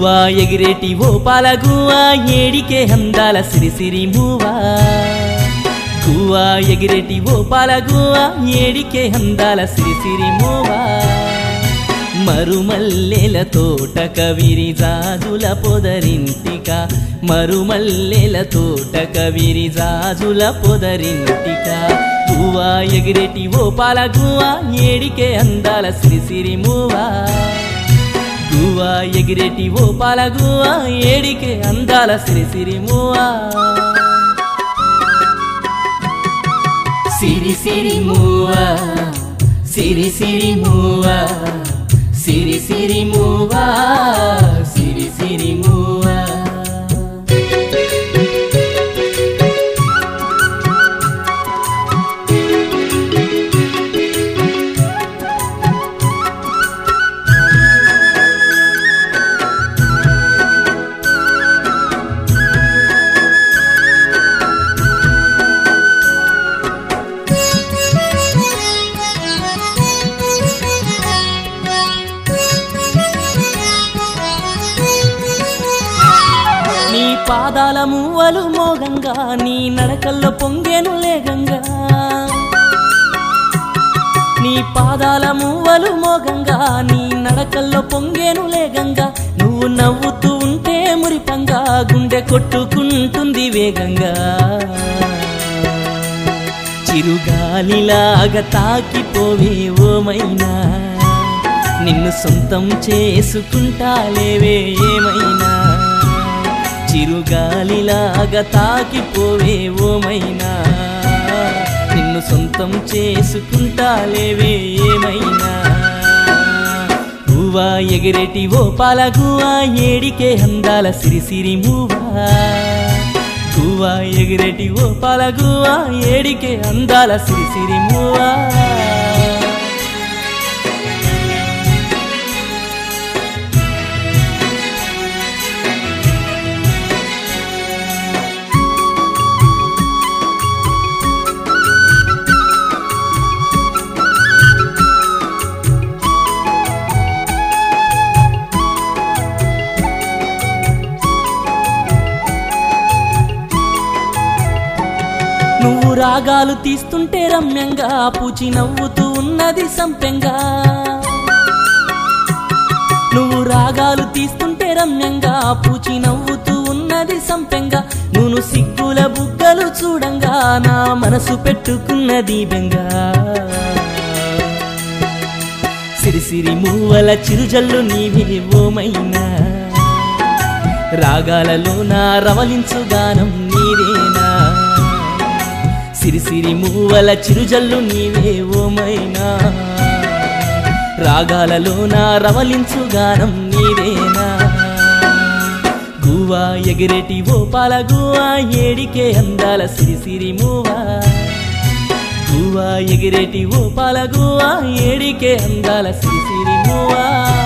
గువ్వా ఎగిరేటి ఓ పాలగువా ఏడికే అందాల సిరిసిరి మూవా గువ్వా ఎగిరేటి ఓ పాలగువా ఏడికే అందాల సిరిసిరి మూవా మరుమల్లెల తోట కవిరి జాజుల పొదరింటిక మరుమల్లెల తోట కవిరి జాజుల పొదరింటిక గువ్వా ఎగిరేటి ఓ పాలగువా ఏడికే అందాల సిరిసిరి మూవా గువ్వా ఎగిరేటి ఓ పాలగువా ఏడికే అందాల సిరిసిరి మూవా సిరి సిరి మూవా సిరి సిరి మూవా సిరి సిరి మూవా సిరి సిరి మూవా నీ పాదాల మూవలు మోగంగా నీ నడకల్లో పొంగేను లేగంగా నీ పాదాల మూవలు మోగంగా నీ నడకల్లో పొంగేను లేగంగా నువ్వు నవ్వుతూ ఉంటే మురిపంగా గుండె కొట్టుకుంటుంది వేగంగా చిరుగాలిలాగా తాకిపోవే ఓమైనా నిన్ను సొంతం చేసుకుంటాలేవే ఏమైనా చిరుగాలిలాగా తాకిపోవే ఓమైనా నిన్ను సొంతం చేసుకుంటాలేవే ఏమైనా గువ్వా ఎగిరేటి ఓ పాలగువా ఏడికే అందాల సిరిసిరి మూవా గువ్వా ఎగిరేటి ఓ పాలగువా ఏడికే అందాల సిరిసిరి మూవా నువ్వు రాగాలు తీస్తుంటే రమ్యంగా పూచి నవ్వుతూ ఉన్నది సంపెంగా నువ్వు రాగాలు తీస్తుంటే రమ్యంగా పూచి నవ్వుతూ ఉన్నది సంపెంగా నువ్వు సిగ్గుల బుగ్గలు చూడంగా నా మనసు పెట్టుకున్నది బెంగా సిరిసిరి మూవల చిరుజల్లు నీవే ఓమైనా రాగాలలో నా రవలించు గానం నీదేనా సిరిసిరి మూవల చిరుజల్లు నీవే ఓమైనా రాగాలలో నా రవలించు గానం నీదేనా గువ్వా ఎగిరేటి ఓ పాల గువ్వా ఏడికే అందాల సిరిసిరి మూవా గువ్వా ఎగిరేటి ఓ పాల గువ్వా ఏడికే అందాల సిరిసిరి మూవా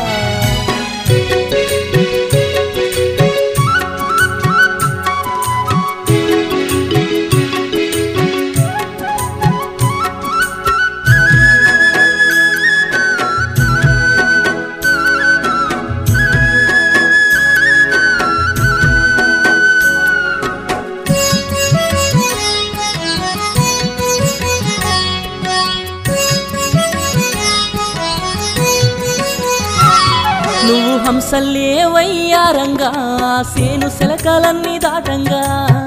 నువ్వు హంసల్లే వయ్యారంగా సేను శలకాలన్నీ దాటంగా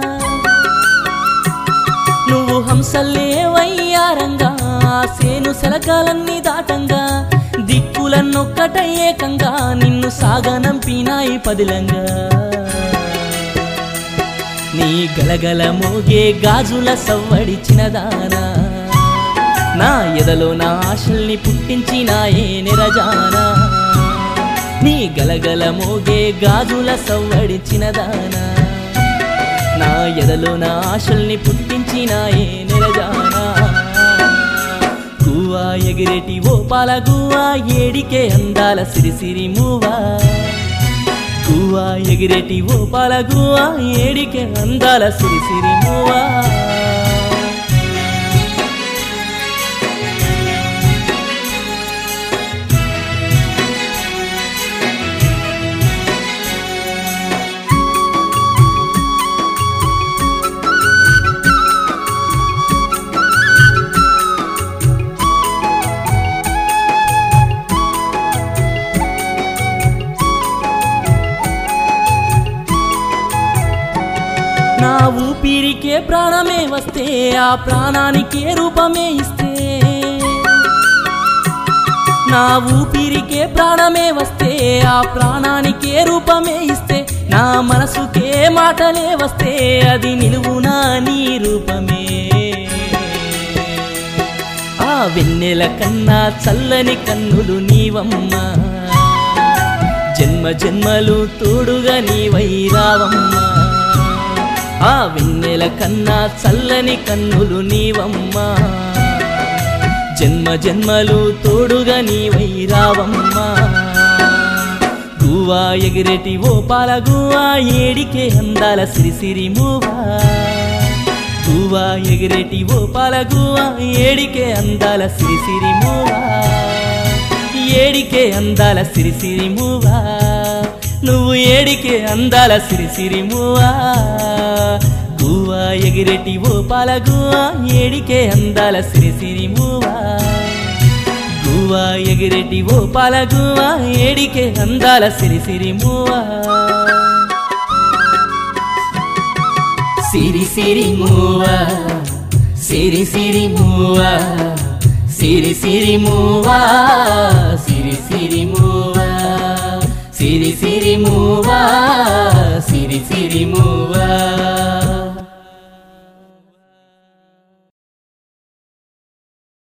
నువ్వు హంసల్లే వయ్యారంగా సేను శలకాలన్నీ దాటంగా దిక్కులన్నొక్కట ఏకంగా నిన్ను సాగనంపినాయి పదిలంగా నీ గలగల మోగే గాజుల సవ్వడిచిన దానా నా ఎదలో నా ఆశల్ని పుట్టించినాయే నిరజానా నీ గలగల మోగే గాజుల సవ్వడిచిన దానా నా ఎదలో నా ఆశల్ని పుట్టించినాయే నిరజానా గువ్వా ఎగిరేటి ఓ పాల గువ్వా ఏడికే అందాల సిరిసిరి మూవా గువ్వా ఎగిరేటి ఓ పాల గువ్వా ఏడికే అందాల సిరిసిరి మూవా నా ఊపిరికే ప్రాణమే వస్తే ఆ ప్రాణానికే రూపమే ఇస్తే నా ఊపిరికే ప్రాణమే వస్తే ఆ ప్రాణానికే రూపమే ఇస్తే నా మనసుకే మాటలే వస్తే అది నిలువునా నీ రూపమే ఆ వెన్నెల కన్నా చల్లని కన్నులు నీవమ్మా జన్మ జన్మలు తోడుగా నీవై రావమ్మా ఆ వెన్నెల కన్నా చల్లని కన్నులు నీవమ్మా జన్మ జన్మలు తోడుగా నీవై రావమ్మా గువా ఎగిరెటి ఓ పాల గువా ఏడికే అందాల సిరిసిరి మూవా గువా ఎగిరెటి ఓ పాల గువా ఏడికే అందాల సిరిసిరి మూవా ఏడికే అందాల సిరిసిరి మూవా నువ్వు ఏడికే అందాల సిరిసిరి మూవా గువా ఎగిరెటి ఓ పాల గువా ఏడికే అందాల సిరిసిరి మూవా గువా ఎగిరెటి ఓ పాల గువా ఏడికే అందాల సిరిసిరి మూవా సిరి సిరి మూవా సిరి సిరి మూవా సిరి సిరి మూవా సిరి సిరి మూవా సిరి సిరి మూవా సిరి సిరి మూవా